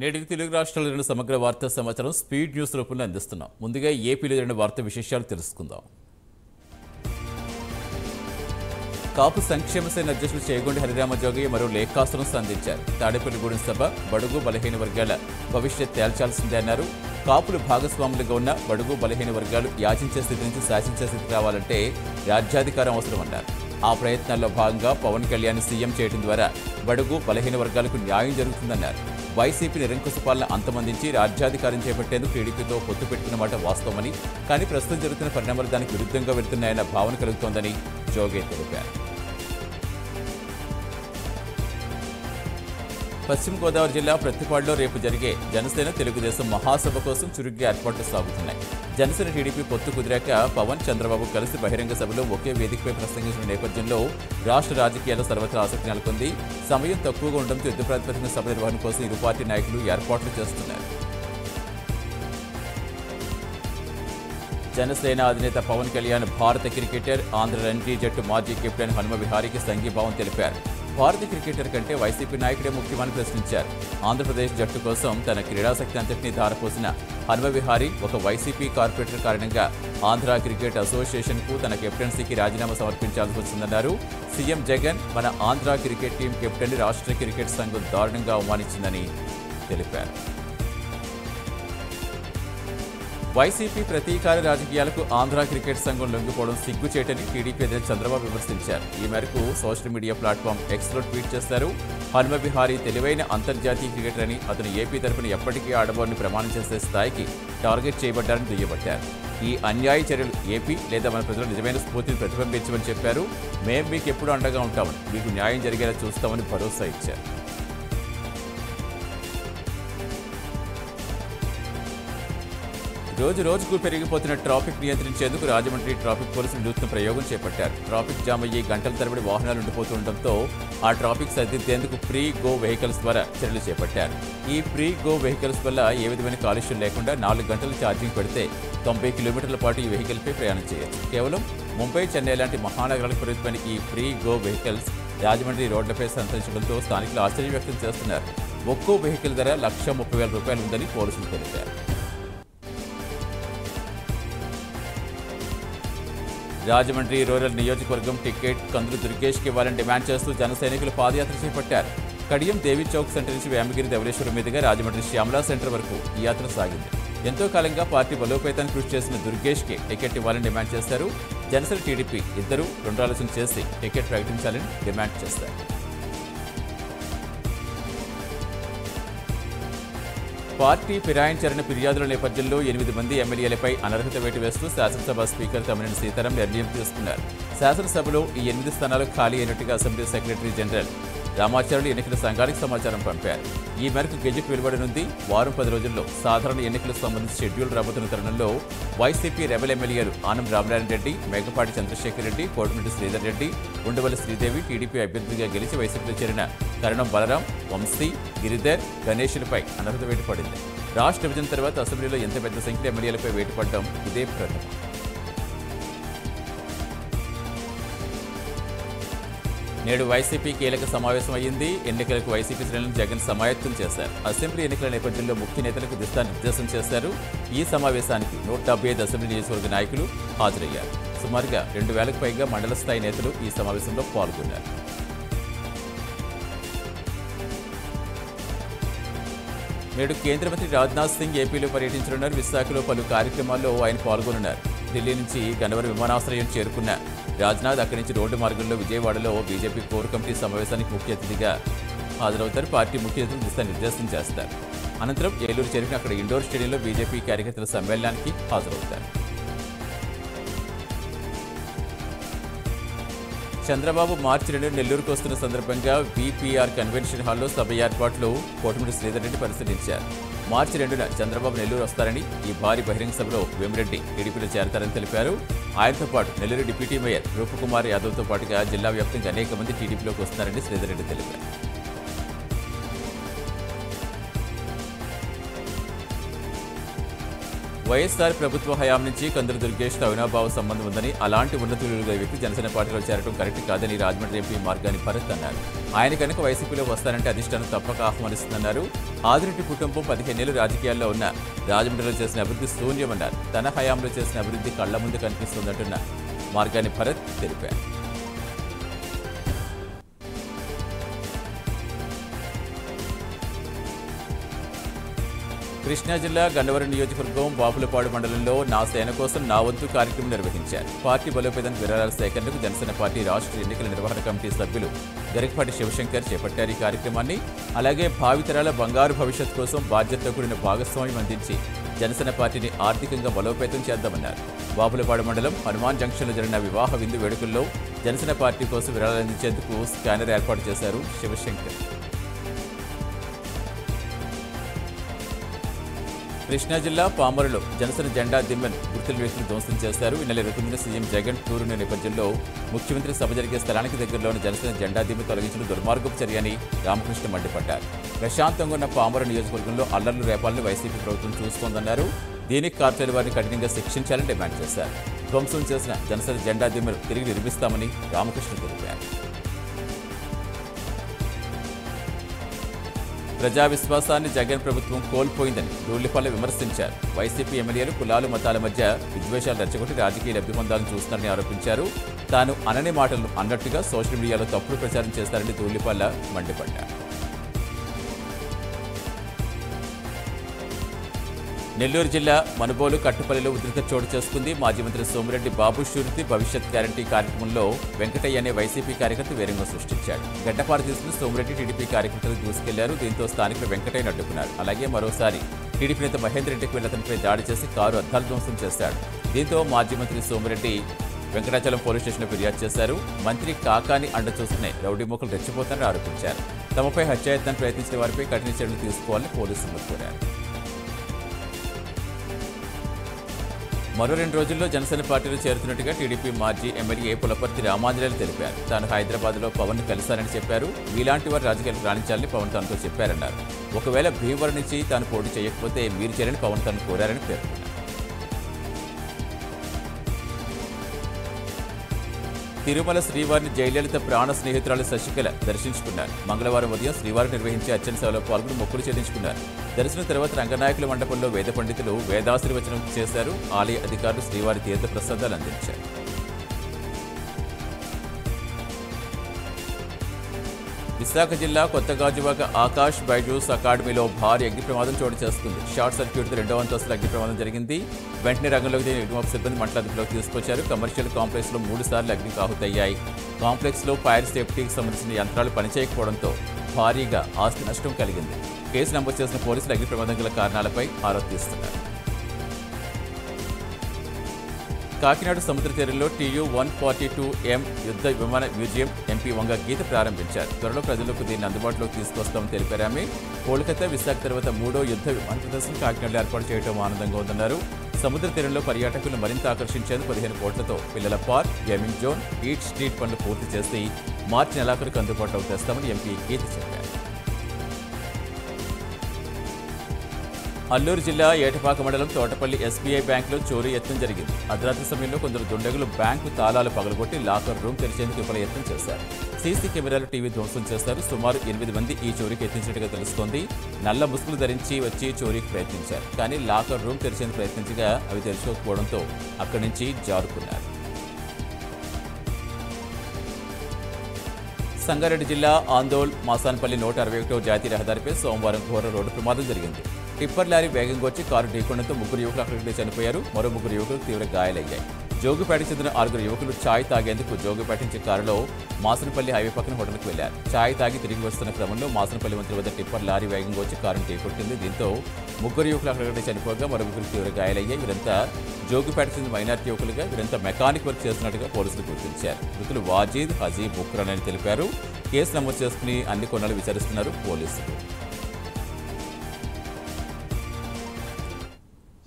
నేటికి తెలుగు రాష్ట్రాల రెండు సమగ్ర వార్తా సమాచారం స్పీడ్ న్యూస్ రూపంలో అందిస్తున్నాం ముందుగా ఏపీలో రెండు వార్తా విశేషాలు తెలుసుకుందాం కాపు సంక్షేమ సేన అధ్యక్షులు చేగొండి హరిరామ జోగి మరో లేఖాస్త్రం సంధించారు తాడేపల్లిగూడెం సభ బడుగు బలహీన వర్గాల భవిష్యత్ తేల్చాల్సిందే అన్నారు కాపులు భాగస్వాములుగా ఉన్న బడుగు బలహీన వర్గాలు యాచించే స్థితి నుంచి శాసించే స్థితికి రావాలంటే రాజ్యాధికారం అవసరమన్నారు ఆ ప్రయత్నాల్లో భాగంగా పవన్ కళ్యాణ్ సీఎం చేయడం ద్వారా బడుగు బలహీన వర్గాలకు న్యాయం జరుగుతుందన్నారు వైసీపీ నిరంకుశ పాలన అంతమందించి రాజ్యాధికారం చేపట్టేందుకు టీడీపీతో పొత్తు పెట్టిన మాట వాస్తవమని కానీ ప్రస్తుతం జరుగుతున్న పరిణామాలు దానికి విరుద్ధంగా వెళుతున్నాయన్న భావన కలుగుతోందని జోగే తెలిపారు పశ్చిమ గోదావరి జిల్లా ప్రతిపాడులో రేపు జరిగే జనసేన తెలుగుదేశం మహాసభ కోసం చురుగ్గా ఏర్పాట్లు సాగుతున్నాయి జనసేన టీడీపీ పొత్తు కుదిరాక పవన్ చంద్రబాబు కలిసి బహిరంగ సభలో ఒకే వేదికపై ప్రసంగించిన నేపథ్యంలో రాష్ట్ర రాజకీయాల్లో సర్వత్రా ఆసక్తి నెలకొంది సమయం తక్కువగా ఉండడంతో యుద్ధ ప్రాతిపదికన సభ నిర్వహణ కోసం ఇరు పార్టీ నాయకులు ఏర్పాట్లు చేస్తున్నారు జనసేన అధినేత పవన్ కళ్యాణ్ భారత క్రికెటర్ ఆంధ్ర రంజీ జట్టు మాజీ కెప్టెన్ హనుమ విహారీకి సంఘీభావం తెలిపారు భారత క్రికెటర్ కంటే వైసీపీ నాయకుడే ముఖ్యమని ప్రశ్నించారు ఆంధ్రప్రదేశ్ జట్టు కోసం తన క్రీడాశక్తి అంతటినీ ధారపోసిన హనుమ విహారీ ఒక వైసీపీ కార్పొరేటర్ కారణంగా ఆంధ్ర క్రికెట్ అసోసియేషన్కు తన కెప్టెన్సీకి రాజీనామా సమర్పించాల్సి వచ్చిందన్నారు సీఎం జగన్ మన ఆంధ్ర క్రికెట్ టీం కెప్టెన్ రాష్ట్ర క్రికెట్ సంఘం దారుణంగా అవమానించిందని తెలిపారు వైసీపీ ప్రతీకార రాజకీయాలకు ఆంధ్ర క్రికెట్ సంఘం లొంగిపోవడం సిగ్గుచేటని టీడీపీ అధినేత చంద్రబాబు విమర్శించారు ఈ మేరకు సోషల్ మీడియా ప్లాట్ఫామ్ ఎక్స్లో ట్వీట్ చేశారు హనుమ విహారీ తెలివైన అంతర్జాతీయ క్రికెటర్ అని అతను ఏపీ తరపున ఎప్పటికీ ఆడబోని ప్రమాణం చేసే స్థాయికి టార్గెట్ చేయబడ్డారని దుయ్యబట్టారు ఈ అన్యాయ చర్యలు ఏపీ లేదా మన ప్రజల నిజమైన స్ఫూర్తిని ప్రతిబింబించమని చెప్పారు మేం మీకు ఎప్పుడు అండగా ఉంటామని మీకు న్యాయం జరిగేలా చూస్తామని భరోసా ఇచ్చారు రోజు రోజుకు పెరిగిపోతున్న ట్రాఫిక్ నియంత్రించేందుకు రాజమండ్రి ట్రాఫిక్ పోలీసులు వినూత్న ప్రయోగం చేపట్టారు ట్రాఫిక్ జామ్ అయ్యి గంటల తరబడి వాహనాలు ఉండిపోతుండటంతో ఆ ట్రాఫిక్ సరిదిద్దేందుకు ప్రీ గో వెహికల్స్ ద్వారా చర్యలు చేపట్టారు ఈ ప్రీ గో వెహికల్స్ వల్ల ఏ విధమైన కాలుష్యం లేకుండా నాలుగు గంటలు ఛార్జింగ్ పెడితే తొంభై కిలోమీటర్ల పాటు ఈ వెహికల్పై ప్రయాణం చేయొచ్చు కేవలం ముంబై చెన్నై లాంటి మహానగరాలకు పరిమితమైన ఈ ప్రీ గో వెహికల్స్ రాజమండ్రి రోడ్లపై సంతరించడంతో స్థానికులు ఆశ్చర్యం వ్యక్తం చేస్తున్నారు ఒక్కో వెహికల్ ధర లక్ష ముప్పై వేల రూపాయలు ఉందని పోలీసులు తెలిపారు రాజమండ్రి రూరల్ నియోజకవర్గం టికెట్ కందులు దుర్గేష్కి ఇవ్వాలని డిమాండ్ చేస్తూ జన సైనికులు పాదయాత్ర చేపట్టారు కడియం దేవి చౌక్ సెంటర్ నుంచి వేమగిరి ధవళేశ్వరం మీదుగా రాజమండ్రి శ్యామలా సెంటర్ వరకు ఈ యాత్ర సాగింది ఎంతో కాలంగా పార్టీ బలోపేతానికి కృషి చేసిన దుర్గేష్కి టికెట్ ఇవ్వాలని డిమాండ్ చేశారు జనసేన టీడీపీ ఇద్దరు రెండు ఆలోచన చేసి టికెట్ ప్రకటించాలని డిమాండ్ చేశారు పార్టీ ఫిరాయించారన్న ఫిర్యాదుల నేపథ్యంలో ఎనిమిది మంది ఎమ్మెల్యేలపై అనర్హత వేటు వేస్తూ శాసనసభ స్పీకర్ తమ్మినేని సీతారాం నిర్ణయం తీసుకున్నారు శాసనసభలో ఈ ఎనిమిది స్థానాలు ఖాళీ అయినట్టుగా అసెంబ్లీ సెక్రటరీ జనరల్ రామాచార్యులు ఎన్నికల సంఘానికి సమాచారం పంపారు ఈ మేరకు గెజిట్ వెలువడనుంది వారం పది రోజుల్లో సాధారణ ఎన్నికలకు సంబంధించి షెడ్యూల్ రాబోతున్న తరుణంలో వైసీపీ రెబల్ ఎమ్మెల్యేలు ఆనం రామనారాయణ రెడ్డి మేకపాటి చంద్రశేఖర్ రెడ్డి కోటమిటి శ్రీధర్ రెడ్డి ఉండవల్లి శ్రీదేవి టీడీపీ అభ్యర్థిగా గెలిచి వైసీపీలో చేరిన కరణం బలరాం వంశీ గిరిధర్ గణేష్లపై అనర్హత వేటు పడింది రాష్ట్ర విభజన తర్వాత అసెంబ్లీలో ఎంత పెద్ద సంఖ్యలో ఎమ్మెల్యేలపై వేటు పడడం ఇదే ప్రథమం నేడు వైసీపీ కీలక సమావేశం అయ్యింది ఎన్నికలకు వైసీపీ శ్రేణులను జగన్ సమాయత్తం చేశారు అసెంబ్లీ ఎన్నికల నేపథ్యంలో ముఖ్య నేతలకు దిశానిర్దేశం చేశారు ఈ సమావేశానికి నూట డెబ్బై ఐదు అసెంబ్లీ నియోజకవర్గ నాయకులు హాజరయ్యారు సుమారుగా రెండు వేలకు పైగా మండల స్థాయి నేతలు ఈ సమావేశంలో పాల్గొన్నారు నేడు కేంద్ర మంత్రి రాజ్నాథ్ సింగ్ ఏపీలో పర్యటించనున్నారు విశాఖలో పలు కార్యక్రమాల్లో ఆయన పాల్గొనున్నారు ఢిల్లీ నుంచి గన్నవరం విమానాశ్రయం చేరుకున్న రాజ్నాథ్ అక్కడి నుంచి రోడ్డు మార్గంలో విజయవాడలో బీజేపీ కోర్ కమిటీ సమావేశానికి ముఖ్య అతిథిగా హాజరవుతారు పార్టీ ముఖ్య అతిథులు దిశానిర్దేశం చేస్తారు అనంతరం ఏలూరు చేరుకుని అక్కడ ఇండోర్ స్టేడియంలో బీజేపీ కార్యకర్తల సమ్మేళనానికి హాజరవుతారు చంద్రబాబు మార్చి రెండు నెల్లూరుకు వస్తున్న సందర్భంగా బీపీఆర్ కన్వెన్షన్ హాల్లో సభ ఏర్పాట్లు కోటమిడి శ్రీధర్ రెడ్డి పరిశీలించారు మార్చి రెండున చంద్రబాబు నెల్లూరు వస్తారని ఈ భారీ బహిరంగ సభలో వేమిరెడ్డి టీడీపీలో చేరతారని తెలిపారు ఆయనతో పాటు నెల్లూరు డిప్యూటీ మేయర్ రూపకుమార్ యాదవ్తో పాటుగా జిల్లా వ్యాప్తంగా అనేక మంది టీడీపీలోకి వస్తున్నారని శ్రీధర్ రెడ్డి తెలిపారు వైఎస్ఆర్ ప్రభుత్వ హయాం నుంచి కందులు దుర్గేష్తో అవినాభావ సంబంధం ఉందని అలాంటి ఉన్నతులు వ్యక్తి జనసేన పార్టీలో చేరడం కరెక్ట్ కాదని రాజమండ్రి ఎంపీ మార్గాని భరత్ అన్నారు ఆయన కనుక వైసీపీలో వస్తారంటే అధిష్టానం తప్పక ఆహ్వానిస్తుందన్నారు ఆదిరెడ్డి కుటుంబం పదిహేనేళ్లు రాజకీయాల్లో ఉన్న రాజమండ్రిలో చేసిన అభివృద్ధి శూన్యమన్నారు తన హయాంలో చేసిన అభివృద్ధి కళ్ల ముందు కనిపిస్తుందంటున్న మార్గాని భరత్ తెలిపారు కృష్ణా జిల్లా గన్నవరం నియోజకవర్గం బాపులపాడు మండలంలో నా సేన కోసం నా వంతు కార్యక్రమం నిర్వహించారు పార్టీ బలోపేతం విరాళాల సేకరణకు జనసేన పార్టీ రాష్ట్ర ఎన్నికల నిర్వహణ కమిటీ సభ్యులు గరికపాటి శివశంకర్ చేపట్టారు ఈ కార్యక్రమాన్ని అలాగే భావితరాల బంగారు భవిష్యత్ కోసం బాధ్యతతో కూడిన భాగస్వామ్యం అందించి జనసేన పార్టీని ఆర్థికంగా బలోపేతం చేద్దామన్నారు బాపులపాడు మండలం హనుమాన్ జంక్షన్లో జరిగిన వివాహ విందు వేడుకల్లో జనసేన పార్టీ కోసం విరాళాలు అందించేందుకు స్కానర్ ఏర్పాటు చేశారు శివశంకర్ కృష్ణా జిల్లా పామరులో జనసేన జెండా దిమ్మెను గుర్తుల వ్యక్తులు ధ్వంసం చేశారు ఈ నెల ఇరవై తొమ్మిది సీఎం జగన్ టూరున్న నేపథ్యంలో ముఖ్యమంత్రి సభ జరిగే స్థలానికి దగ్గరలోని జనసేన జెండా దిమ్మె తొలగించిన దుర్మార్గపు చర్య అని రామకృష్ణ మండిపడ్డారు ప్రశాంతంగా ఉన్న పామరు నియోజకవర్గంలో అల్లర్లు రేపాలను వైసీపీ ప్రభుత్వం చూస్తోందన్నారు దీనికి కార్తెల వారిని కఠినంగా శిక్షించాలని డిమాండ్ చేశారు ధ్వంసం చేసిన జనసేన జెండా దిమ్మెను తిరిగి నిర్మిస్తామని రామకృష్ణ తెలిపారు ప్రజా విశ్వాసాన్ని జగన్ ప్రభుత్వం కోల్పోయిందని రూలిపల్లి విమర్శించారు వైసీపీ ఎమ్మెల్యేలు కులాలు మతాల మధ్య విద్వేషాలు రెచ్చగొట్టి రాజకీయ లబ్ధి పొందాలని చూస్తున్నారని ఆరోపించారు తాను అనని మాటలను అన్నట్టుగా సోషల్ మీడియాలో తప్పుడు ప్రచారం చేస్తారని దూలిపల్ల మండిపడ్డారు నెల్లూరు జిల్లా మనుబోలు కట్టుపల్లిలో ఉధృత చోటు చేసుకుంది మాజీ మంత్రి సోమిరెడ్డి బాబు షూరిటీ భవిష్యత్ గ్యారంటీ కార్యక్రమంలో వెంకటయ్య అనే వైసీపీ కార్యకర్త వేరంగా సృష్టించాడు గడ్డపారు తీసుకుని సోమిరెడ్డి టీడీపీ కార్యకర్తలు దూసుకెళ్లారు దీంతో స్థానికులు వెంకటయ్యను అడ్డుకున్నారు అలాగే మరోసారి టీడీపీ నేత మహేందర్ రెడ్డికి వెళ్లి అతనిపై దాడి చేసి కారు అద్దాలు ధ్వంసం చేశాడు దీంతో మాజీ మంత్రి సోమిరెడ్డి వెంకటాచలం పోలీస్ స్టేషన్లో ఫిర్యాదు చేశారు మంత్రి కాకాని అండ చూసుకునే రౌడీ మొక్కలు రెచ్చిపోతారని ఆరోపించారు తమపై హత్యాయత్నం ప్రయత్నించిన వారిపై కఠిన చర్యలు తీసుకోవాలని పోలీసులు కోరారు మరో రెండు రోజుల్లో జనసేన పార్టీలో చేరుతున్నట్టుగా టీడీపీ మాజీ ఎమ్మెల్యే పులపర్తి రామాంజనేయులు తెలిపారు తాను హైదరాబాద్లో పవన్ కలిశారని చెప్పారు మీలాంటి వారు రాజకీయాలకు రాణించాలని పవన్ తనతో చెప్పారన్నారు ఒకవేళ భీమవరం నుంచి తాను పోటీ చేయకపోతే మీరు చేరని పవన్ తను కోరారని పేర్కొన్నారు తిరుమల శ్రీవారిని జయలలిత ప్రాణ స్నేహితురాలు శశికళ దర్శించుకున్నారు మంగళవారం ఉదయం శ్రీవారు నిర్వహించే అర్చన సేవలో పాల్గొని మొక్కులు చెల్లించుకున్నారు దర్శనం తర్వాత రంగనాయకుల మండపంలో వేద పండితులు వేదాశీర్వచనం చేశారు ఆలయ అధికారులు శ్రీవారి తీర్థ ప్రసాదాలు అందించారు విశాఖ జిల్లా కొత్త గాజువాక ఆకాష్ బైజూస్ అకాడమీలో భారీ అగ్ని ప్రమాదం చోటు చేసుకుంది షార్ట్ సర్క్యూట్ రెండవ అంతస్తుల అగ్ని ప్రమాదం జరిగింది వెంటనే రంగంలోకి దిగిన అగ్నిమాపక సిబ్బంది మంటల అదుపులోకి తీసుకొచ్చారు కమర్షియల్ కాంప్లెక్స్ లో మూడు సార్లు అగ్నికి ఆహుతయ్యాయి కాంప్లెక్స్ లో ఫైర్ సేఫ్టీకి సంబంధించిన యంత్రాలు పనిచేయకపోవడంతో భారీగా ఆస్తి నష్టం కలిగింది కేసు నమోదు చేసిన పోలీసులు అగ్ని ప్రమాదం గల కారణాలపై ఆరా తీస్తున్నారు కాకినాడ సముద్ర తీరంలో TU one forty two M యుద్ధ విమాన మ్యూజియం ఎంపీ వంగ గీత ప్రారంభించారు త్వరలో ప్రజలకు దీన్ని అందుబాటులోకి తీసుకొస్తామని తెలిపారు ఆమె కోల్కతా విశాఖ తర్వాత మూడో యుద్ధ విమాన ప్రదర్శన కాకినాడలో ఏర్పాటు చేయడం ఆనందంగా ఉందన్నారు సముద్ర తీరంలో పర్యాటకులను మరింత ఆకర్షించేందుకు పదిహేను కోట్లతో పిల్లల park gaming zone eat street పనులు పూర్తి చేసి మార్చి నెలాఖరుకు అందుబాటులోకి తెస్తామని ఎంపీ గీత చెప్పారు అల్లూరు జిల్లా ఏటపాక మండలం తోటపల్లి ఎస్బీఐ బ్యాంకులో చోరీ యత్నం జరిగింది అర్ధరాత్రి సమయంలో కొందరు దుండగులు బ్యాంకు తాళాలు పగలగొట్టి లాకర్ రూమ్ తెరిచేందుకు విఫల యత్నం చేశారు సీసీ కెమెరాలు టీవీ ధ్వంసం చేశారు సుమారు ఎనిమిది మంది ఈ చోరీకి యత్నించినట్టుగా తెలుస్తోంది నల్ల ముసుగులు ధరించి వచ్చి చోరీకి ప్రయత్నించారు కానీ లాకర్ రూమ్ తెరిచేందుకు ప్రయత్నించగా అవి తెరుచుకోకపోవడంతో అక్కడి నుంచి జారుకున్నారు సంగారెడ్డి జిల్లా ఆందోళ్ మాసాన్పల్లి నూట అరవై ఒకటో జాతీయ రహదారిపై సోమవారం ఘోర రోడ్డు ప్రమాదం జరిగింది టిప్పర్ లారీ వేగంగా వచ్చి కారు ఢీకొనడంతో ముగ్గురు యువకులు అక్కడికి చనిపోయారు మరో ముగ్గురు యువకులు తీవ్ర గాయాలయ్యాయి జోగుపేటకు చెందిన ఆరుగురు యువకులు ఛాయ్ తాగేందుకు జోగుపేట నుంచి కారులో మాసనపల్లి హైవే పక్కన హోటల్కి వెళ్లారు ఛాయ్ తాగి తిరిగి వస్తున్న క్రమంలో మాసనపల్లి వంతెన వద్ద టిప్పర్ లారీ వేగంగా వచ్చి కారును ఢీకొట్టింది దీంతో ముగ్గురు యువకులు అక్కడికి చనిపోగా మరో ముగ్గురు తీవ్ర గాయాలయ్యాయి వీరంతా జోగుపేట చెందిన మైనార్టీ యువకులుగా వీరంతా మెకానిక్ వర్క్ చేస్తున్నట్టుగా పోలీసులు గుర్తించారు మృతులు వాజీద్ హజీ బుక్రన్ అని తెలిపారు కేసు నమోదు చేసుకుని అన్ని కొన్నాళ్ళు విచారిస్తున్నారు పోలీసులు